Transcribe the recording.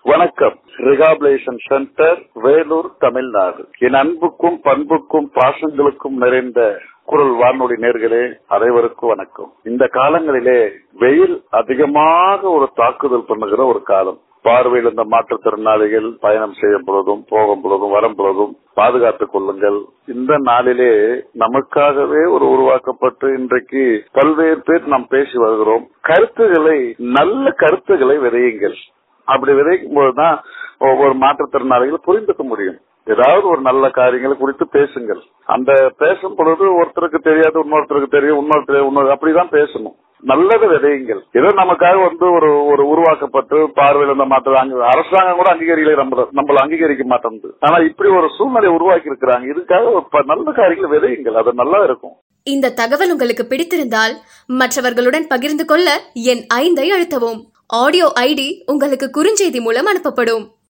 வணக்கம் rehabilitation centre Vellore Tamil Nadu என் அன்புக்கும் பண்புக்கும் பாசங்களுக்கும் நிறைந்த குரல் வானொலி நேர்களே அனைவருக்கும் வணக்கம் இந்த காலங்களிலே வெயில் அதிகமாக ஒரு தாக்குதல் பண்ணுகிற ஒரு காலம் பார்வையில் இந்த மாற்றுத்திறனாளிகள் பயணம் செய்யும் பொழுதும் போகும் பொழுதும் வரும் பொழுதும் பாதுகாத்துக் கொள்ளுங்கள் இந்த நாளிலே நமக்காகவே ஒரு உருவாக்கப்பட்டு இன்றைக்கு பல்வேறு பேர் நாம் பேசி வருகிறோம் கருத்துக்களை நல்ல கருத்துக்களை விதையுங்கள் அப்படி விதைக்கும் போதுதான் ஒவ்வொரு மாற்றுத்திறனாளிகள் புரிந்துக்க முடியும் ஏதாவது ஒரு நல்ல காரியங்களை குறித்து பேசுங்கள் அந்த பேசும் பொழுது ஒருத்தருக்கு தெரியாது இன்னொருத்தருக்கு தெரியும் இன்னொருத்தர் இன்னொரு அப்படிதான் பேசணும் நல்லது விதையுங்கள் ஏதோ நமக்காக வந்து ஒரு ஒரு உருவாக்கப்பட்டு பார்வையில் இந்த மாற்ற அரசாங்கம் கூட அங்கீகரிக்கல நம்மள நம்மள அங்கீகரிக்க மாட்டேங்குது ஆனா இப்படி ஒரு சூழ்நிலை உருவாக்கி இருக்கிறாங்க இதுக்காக ஒரு நல்ல காரியங்களை விதையுங்கள் அது நல்லா இருக்கும் இந்த தகவல் உங்களுக்கு பிடித்திருந்தால் மற்றவர்களுடன் பகிர்ந்து கொள்ள என் ஐந்தை அழுத்தவும் ஆடியோ ஐடி உங்களுக்கு குறுஞ்செய்தி மூலம் அனுப்பப்படும்